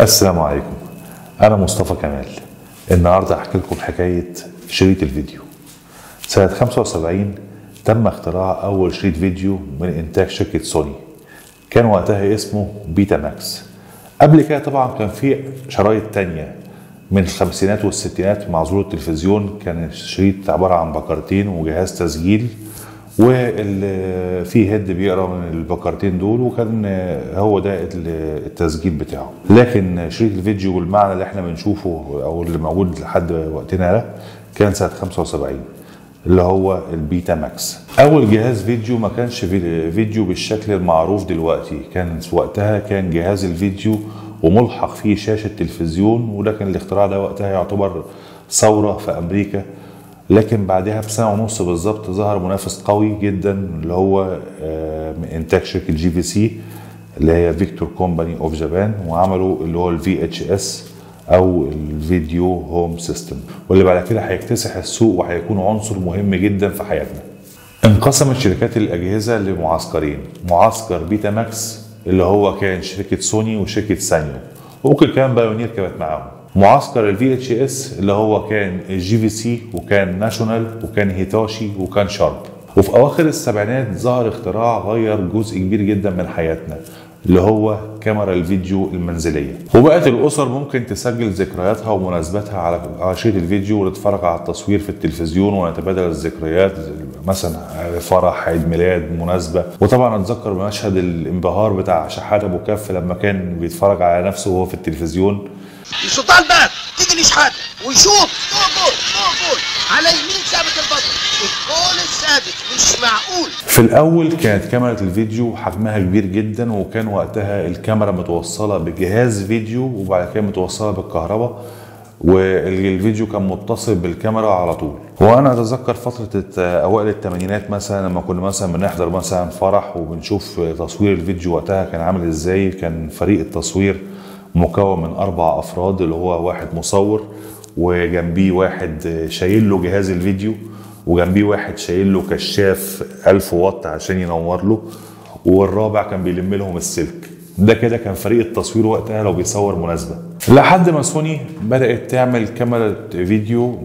السلام عليكم انا مصطفى كمال النهارده هحكي لكم حكايه شريط الفيديو سنه 75 تم اختراع اول شريط فيديو من انتاج شركه سوني كان وقتها اسمه بيتا ماكس قبل كده طبعا كان في شرايط تانية من الخمسينات والستينات مع ظهور التلفزيون كان الشريط عباره عن بكرتين وجهاز تسجيل وفي هيد بيقرا من البكرتين دول وكان هو ده التسجيل بتاعه لكن شريط الفيديو بالمعنى اللي احنا بنشوفه او اللي موجود لحد وقتنا ده كان سنه 75 اللي هو البيتا ماكس اول جهاز فيديو ما كانش فيديو بالشكل المعروف دلوقتي كان وقتها كان جهاز الفيديو وملحق فيه شاشه تلفزيون وده كان الاختراع ده وقتها يعتبر ثوره في امريكا لكن بعدها بسنه ونص بالظبط ظهر منافس قوي جدا اللي هو من انتاج شركه جي في سي اللي هي فيكتور كومباني اوف جابان وعملوا اللي هو الفي اتش اس او الفيديو هوم سيستم واللي بعد كده هيكتسح السوق وهيكون عنصر مهم جدا في حياتنا انقسمت شركات الاجهزه لمعسكرين معسكر بيتا ماكس اللي هو كان شركه سوني وشركه سانيو وممكن كمان بايونير كانت معاهم معسكر الفي اتش اس اللي هو كان الجي في سي وكان ناشونال وكان هيتاشي وكان شارب وفي اواخر السبعينات ظهر اختراع غير جزء كبير جدا من حياتنا اللي هو كاميرا الفيديو المنزليه وبقت الاسر ممكن تسجل ذكرياتها ومناسباتها على شريط الفيديو ونتفرج على التصوير في التلفزيون ونتبادل الذكريات مثلا فرح عيد ميلاد مناسبه وطبعا اتذكر مشهد الانبهار بتاع شحات ابو كف لما كان بيتفرج على نفسه وهو في التلفزيون السلطان بقى تيجي لشحات ويشوف جول جول جول جول على يمين ثابت البطل الجول الثابت مش معقول في الاول كانت كاميرا الفيديو حجمها كبير جدا وكان وقتها الكاميرا متوصله بجهاز فيديو وبعد كده متوصله بالكهرباء والفيديو كان متصل بالكاميرا على طول وانا اتذكر فتره اوائل الثمانينات مثلا لما كنا مثلا بنحضر مثلا فرح وبنشوف تصوير الفيديو وقتها كان عامل ازاي كان فريق التصوير مكون من اربع افراد اللي هو واحد مصور وجنبيه واحد شايل له جهاز الفيديو وجنبيه واحد شايل له كشاف 1000 واط عشان ينور له والرابع كان بيلم لهم السلك ده كده كان فريق التصوير وقتها لو بيصور مناسبة لحد ما سوني بدأت تعمل كاميرا فيديو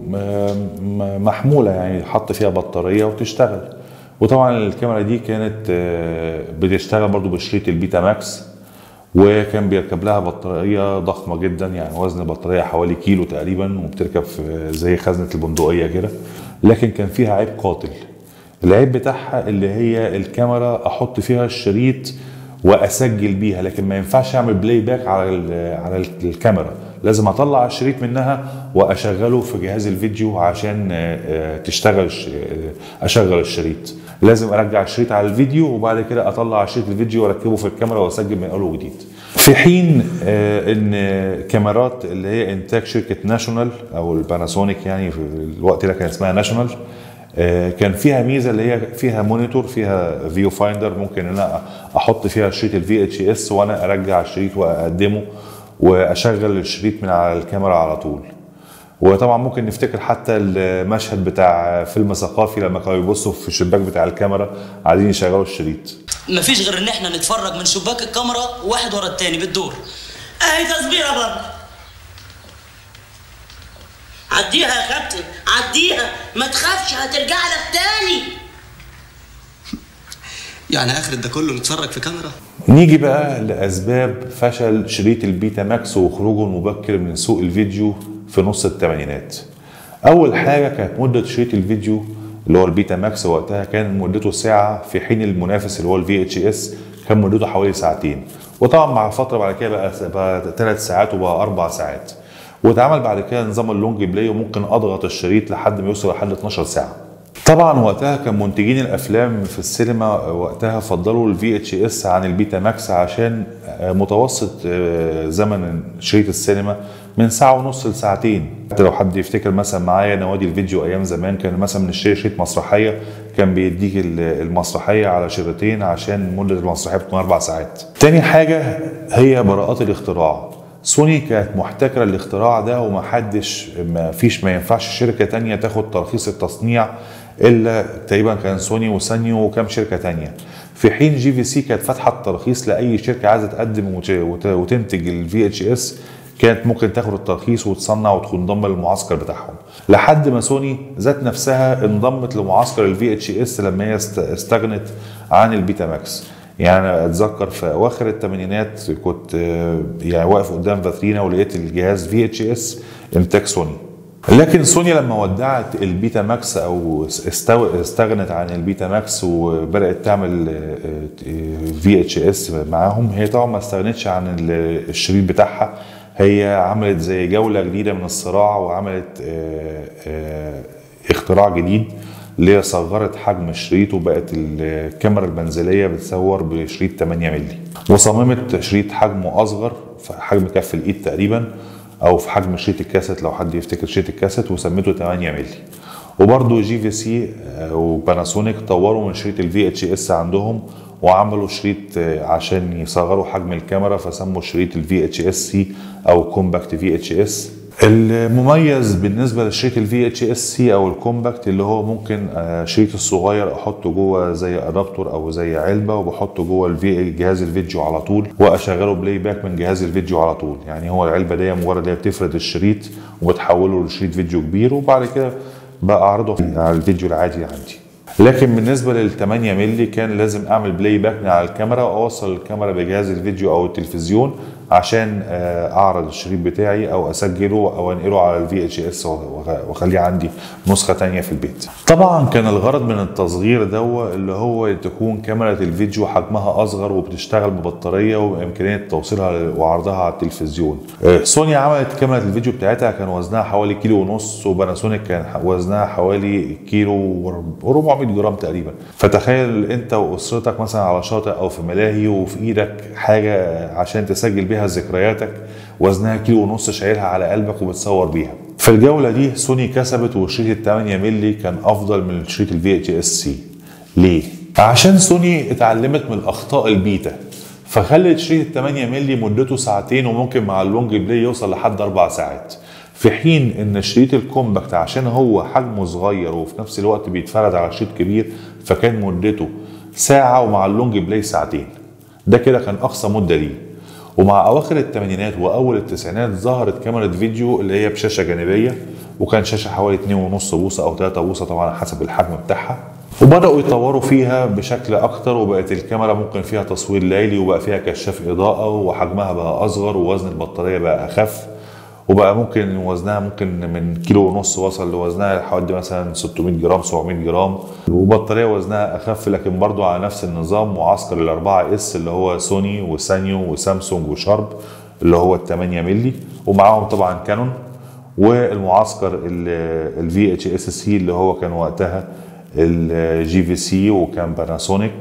محمولة يعني حط فيها بطارية وتشتغل وطبعا الكاميرا دي كانت بتشتغل برضو بشريط البيتا ماكس وكان بيركب لها بطاريه ضخمه جدا يعني وزن البطاريه حوالي كيلو تقريبا وبتركب في زي خزنه البندقيه كده لكن كان فيها عيب قاتل العيب بتاعها اللي هي الكاميرا احط فيها الشريط واسجل بيها لكن ما ينفعش اعمل بلاي باك على على الكاميرا لازم اطلع الشريط منها واشغله في جهاز الفيديو عشان تشتغل اشغل الشريط لازم ارجع الشريط على الفيديو وبعد كده اطلع شريط الفيديو واركبه في الكاميرا واسجل من اول وجديد في حين ان كاميرات اللي هي انتاج شركه ناشونال او الباناسونيك يعني في الوقت ده كان اسمها ناشونال كان فيها ميزه اللي هي فيها مونيتور فيها فيو فايندر ممكن ان انا احط فيها شريط الفي اتش اس وانا ارجع الشريط واقدمه واشغل الشريط من على الكاميرا على طول وطبعا ممكن نفتكر حتى المشهد بتاع فيلم ثقافي لما كانوا يبصوا في الشباك بتاع الكاميرا عايزين يشغلوا الشريط مفيش غير ان احنا نتفرج من شباك الكاميرا واحد ورا التاني بالدور اهي تصبيره برضه عديها يا كابتن عديها ما تخافش هترجع لك تاني يعني اخر ده كله نتفرج في كاميرا نيجي بقى لاسباب فشل شريط البيتا ماكس وخروجه المبكر من سوق الفيديو في نص الثمانينات اول حاجه كانت مده شريط الفيديو اللي هو البيتا ماكس وقتها كان مدته ساعه في حين المنافس اللي هو الفي اتش اس كان مدته حوالي ساعتين وطبعا مع فتره بعد كده بقى بقى ثلاث ساعات وبقى اربع ساعات واتعمل بعد كده نظام اللونج بلاي وممكن اضغط الشريط لحد ما يوصل لحد 12 ساعه طبعا وقتها كان منتجين الافلام في السينما وقتها فضلوا الفي اتش اس عن البيتا ماكس عشان متوسط زمن شريط السينما من ساعه ونص لساعتين حتى لو حد يفتكر مثلا معايا نوادي الفيديو ايام زمان كان مثلا من الشيء شريط مسرحيه كان بيديك المسرحيه على شريطين عشان مده المسرحيه بتكون اربع ساعات تاني حاجه هي براءات الاختراع سوني كانت محتكره الاختراع ده ومحدش ما فيش ما ينفعش شركه تانية تاخد ترخيص التصنيع الا تقريبا كان سوني وسانيو وكام شركه تانية في حين جي في سي كانت فاتحه الترخيص لاي شركه عايزه تقدم وت- وت- وتنتج الفي اتش اس كانت ممكن تاخد الترخيص وتصنع وتنضم للمعسكر بتاعهم لحد ما سوني ذات نفسها انضمت لمعسكر الفي اتش اس لما هي است- استغنت عن البيتا ماكس يعني انا اتذكر في اواخر الثمانينات كنت آه، يعني واقف قدام فاترينا ولقيت الجهاز في اتش اس انتاج سوني لكن سوني لما ودعت البيتا ماكس او استو- استغنت عن البيتا ماكس وبدات تعمل في اتش اس معاهم هي طبعا ما استغنتش عن ال- الشريط بتاعها هي عملت زي جوله جديده من الصراع وعملت آه، آه، اختراع جديد اللي هي صغرت حجم الشريط وبقت الكاميرا المنزليه بتصور بشريط 8 مللي وصممت شريط حجمه اصغر في حجم كف الايد تقريبا او في حجم شريط الكاسيت لو حد يفتكر شريط الكاسيت وسميته 8 مللي وبرضه جي في سي وباناسونيك طوروا من شريط الفي اتش اس عندهم وعملوا شريط آه، عشان يصغروا حجم الكاميرا فسموا الشريط الفي اتش اس سي او كومباكت في اتش اس المميز بالنسبه للشريط الفي اتش اس سي او الكومباكت اللي هو ممكن آه، شريط الصغير احطه جوه زي ادابتور او زي علبه وبحطه جوه الفي جهاز الفيديو على طول واشغله بلاي باك من جهاز الفيديو على طول يعني هو العلبه دي مجرد هي بتفرد الشريط وبتحوله لشريط فيديو كبير وبعد كده بعرضه على الفيديو العادي عندي لكن بالنسبه لل 8 مللي كان لازم اعمل بلاي باك من على الكاميرا واوصل الكاميرا بجهاز الفيديو او التلفزيون عشان آه، اعرض الشريط بتاعي او اسجله او انقله على الفي اتش اس واخليه عندي نسخه تانية في البيت. طبعا كان الغرض من التصغير ده اللي هو تكون كاميرا الفيديو حجمها اصغر وبتشتغل ببطاريه وبامكانيه توصيلها وعرضها على التلفزيون. آه، سوني عملت كاميرا الفيديو بتاعتها كان وزنها حوالي كيلو ونص وباناسونيك كان وزنها حوالي كيلو و400 جرام تقريبا فتخيل انت واسرتك مثلا على شاطئ او في ملاهي وفي ايدك حاجه عشان تسجل بيها ذكرياتك وزنها كيلو ونص شايلها على قلبك وبتصور بيها في الجوله دي سوني كسبت وشريط ال 8 مللي كان افضل من شريط الفي اتش اس سي ليه عشان سوني اتعلمت من الاخطاء البيتا فخلت شريط ال 8 مللي مدته ساعتين وممكن مع اللونج بلاي يوصل لحد اربع ساعات في حين ان شريط الكومباكت عشان هو حجمه صغير وفي نفس الوقت بيتفرد على شريط كبير فكان مدته ساعة ومع اللونج بلاي ساعتين ده كده كان اقصى مدة ليه ومع اواخر الثمانينات واول التسعينات ظهرت كاميرا فيديو اللي هي بشاشة جانبية وكان شاشة حوالي 2.5 بوصة او 3 بوصة طبعا حسب الحجم بتاعها وبدأوا يطوروا فيها بشكل أكتر وبقت الكاميرا ممكن فيها تصوير ليلي وبقى فيها كشاف إضاءة وحجمها بقى أصغر ووزن البطارية بقى أخف وبقى ممكن وزنها ممكن من كيلو ونص وصل لوزنها لحد مثلا 600 جرام 700 جرام وبطاريه وزنها اخف لكن برضو على نفس النظام معسكر الأربعة اس اللي هو سوني وسانيو وسامسونج وشارب اللي هو ال 8 مللي ومعاهم طبعا كانون والمعسكر الفي اتش اس سي اللي هو كان وقتها الجي في سي وكان باناسونيك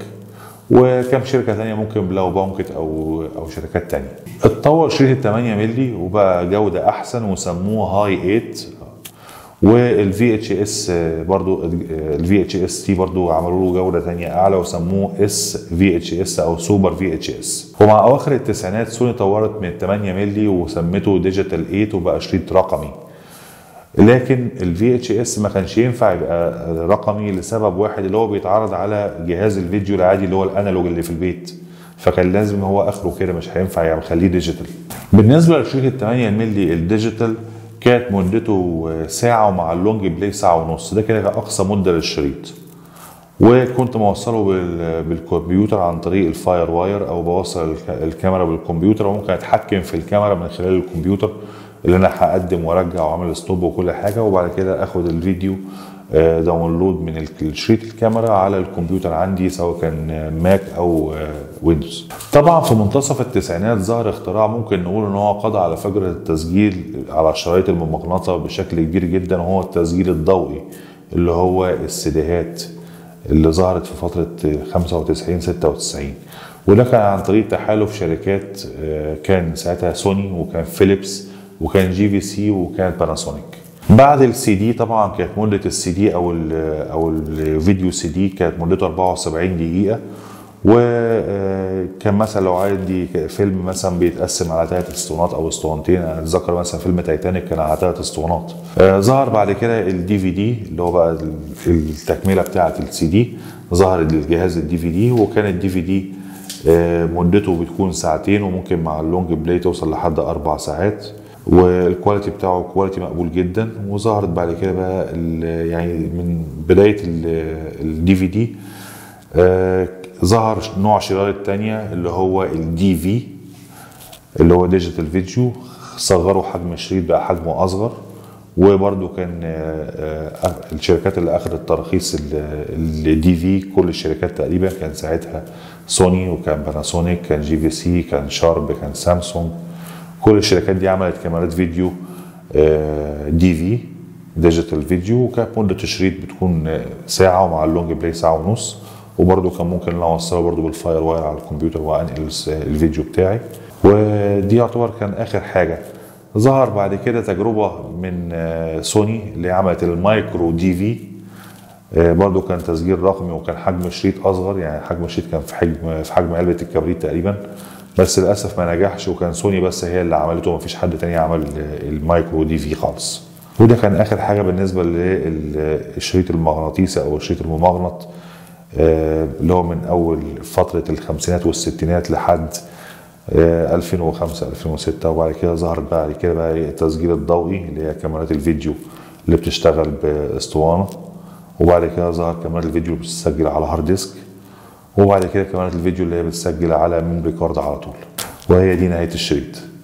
وكم شركه تانية ممكن بلاو بانكت او او شركات تانية اتطور شريط ال 8 مللي وبقى جوده احسن وسموه هاي 8 والفي اتش اس برضو الفي اتش اس تي برضو عملوا له جوده تانية اعلى وسموه اس في اتش اس او سوبر في اتش اس ومع اواخر التسعينات سوني طورت من 8 مللي وسمته ديجيتال 8 وبقى شريط رقمي لكن الفي اتش اس ما كانش ينفع يبقى رقمي لسبب واحد اللي هو بيتعرض على جهاز الفيديو العادي اللي هو الانالوج اللي في البيت فكان لازم هو اخره كده مش هينفع يعني خليه ديجيتال بالنسبه لشريط ال 8 مللي الديجيتال كانت مدته ساعه ومع اللونج بلاي ساعه ونص ده كده اقصى مده للشريط وكنت موصله بال- بالكمبيوتر عن طريق الفاير واير او بوصل الك- الكاميرا بالكمبيوتر وممكن اتحكم في الكاميرا من خلال الكمبيوتر اللي انا هقدم وارجع واعمل ستوب وكل حاجه وبعد كده اخد الفيديو آه، داونلود من ال- شريط الكاميرا على الكمبيوتر عندي سواء كان آه، ماك او آه، ويندوز طبعا في منتصف التسعينات ظهر اختراع ممكن نقول ان هو قضى على فجر التسجيل على الشرايط الممغنطه بشكل كبير جدا وهو التسجيل الضوئي اللي هو السيديهات اللي ظهرت في فترة 95 96 وده كان عن طريق تحالف شركات آه، كان ساعتها سوني وكان فيليبس وكان جي في سي وكانت باناسونيك بعد السي دي طبعا كانت مدة السي دي او ال او الفيديو سي دي كانت مدته 74 دقيقة وكان مثلا لو عندي فيلم مثلا بيتقسم على ثلاث اسطوانات او اسطوانتين انا اتذكر مثلا فيلم تايتانيك كان على ثلاث اسطوانات آه، ظهر بعد كده الدي في دي اللي هو بقى التكمله بتاعه السي دي ظهر الجهاز الدي في دي وكان الدي في دي مدته بتكون ساعتين وممكن مع اللونج بلاي توصل لحد اربع ساعات والكواليتي بتاعه كواليتي مقبول جدا وظهرت بعد كده بقى ال- يعني من بدايه الدي في دي ظهر نوع شرائط تانية اللي هو الدي في اللي هو ديجيتال فيديو صغروا حجم الشريط بقى حجمه اصغر وبرده كان آه، آه، الشركات اللي اخذت تراخيص الدي في كل الشركات تقريبا كان ساعتها سوني وكان باناسونيك كان جي في سي كان شارب كان سامسونج كل الشركات دي عملت كاميرات فيديو دي في ديجيتال فيديو وكانت مدة الشريط بتكون آه، ساعة ومع اللونج بلاي ساعة ونص وبرده كان ممكن ان أنا اوصله برده بالفاير واير على الكمبيوتر وانقل الس- الفيديو بتاعي ودي يعتبر كان اخر حاجة ظهر بعد كده تجربة من آه، سوني اللي عملت المايكرو دي في آه، برضو كان تسجيل رقمي وكان حجم الشريط اصغر يعني حجم الشريط كان في حجم في حجم علبه الكبريت تقريبا بس للاسف ما نجحش وكان سوني بس هي اللي عملته مفيش حد تاني عمل ال- المايكرو دي في خالص وده كان اخر حاجه بالنسبه للشريط المغناطيسي او الشريط الممغنط آه، اللي هو من اول فتره الخمسينات والستينات لحد آه، 2005 2006 وبعد كده ظهرت بعد كده بقى إيه التسجيل الضوئي اللي هي كاميرات الفيديو اللي بتشتغل باسطوانه وبعد كده ظهر كاميرات الفيديو اللي بتسجل على هارد ديسك وبعد كده كاميرات الفيديو اللي هي بتسجل على ميموري كارد على طول وهي دي نهايه الشريط